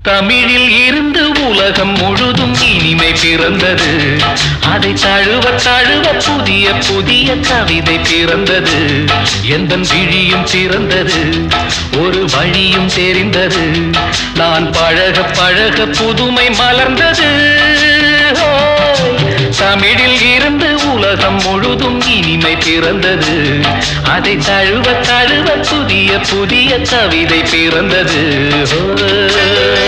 தமிழில் இருந்து உலகம் முழுதும் இனிமை பிறந்தது அதை தழுவ தழுவ புதிய புதிய கவிதை பிறந்தது எந்த விழியும் பிறந்தது ஒரு வழியும் தெரிந்தது நான் பழக பழக புதுமை மலர்ந்தது ஓய், தமிழில் இருந்து உலகம் முழுதும் இனிமை பிறந்தது அதை தழுவ தழுவ புதிய புதிய கவிதை பிறந்தது ஓய்.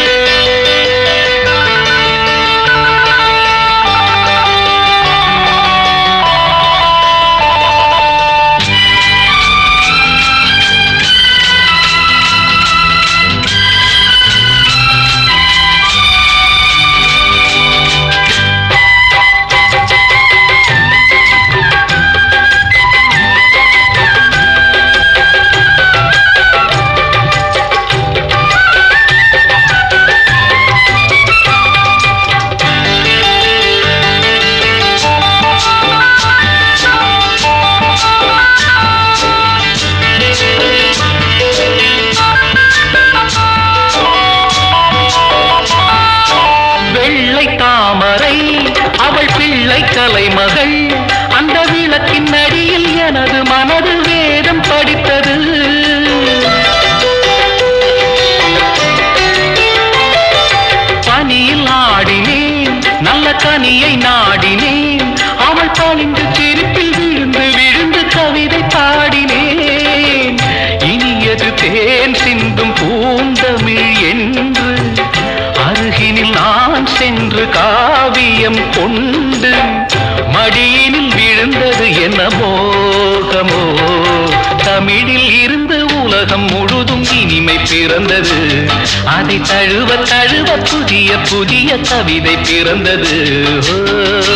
வெள்ளை தாமரை அவள் பிள்ளை கலைமகள் அந்த விளக்கின் அடியில் எனது மனது வேதம் படித்தது பனியில் ஆடினேன் நல்ல கனியை நாடினேன் அவள் பணிந்து சிரிப்பில் விழுந்து விழுந்து கவிதை பாடினேன் இனியது தேன் சிந்தும் பூந்தமிழ் என்று அருகினில் நான் சென்று காவியம் கொண்டு மடியினில் விழுந்தது என்ன மோகமோ தமிழில் இருந்து உலகம் முழுதும் இனிமை பிறந்தது அதை தழுவ தழுவ புதிய புதிய கவிதை பிறந்தது ஓ.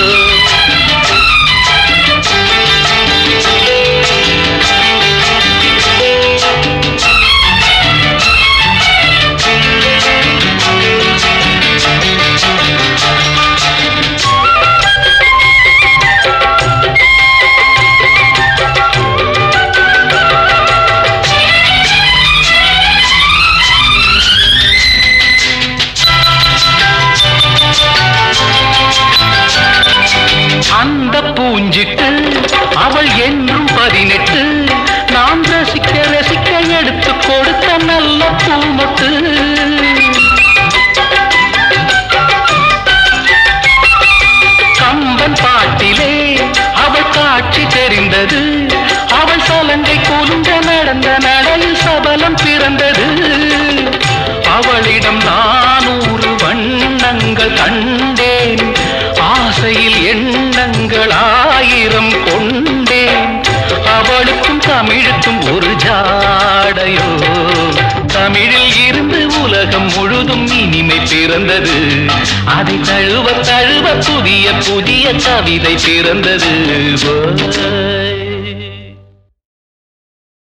அந்த பூஞ்சிட்டு அவள் என்றும் பதினெட்டு நாம் ரசிக்க ரசிக்க எடுத்து கொடுத்த நல்ல பூமொட்டு கம்பன் பாட்டிலே அவள் காட்சி தெரிந்தது அவள் சலங்கை கூலுங்க நடந்த நடையில் சபலம் பிறந்தது அவளிடம் நானூறு வண்ணங்கள் கண்டேன் ஆசையில் எண்ணங்கள் ஆயிரம் கொண்டேன் அவளுக்கும் தமிழுக்கும் ஒரு ஜாடையோ தமிழில் இருந்து உலகம் முழுதும் இனிமை பிறந்தது அதை தழுவ தழுவ புதிய புதிய கவிதை பிறந்தது ஓய்.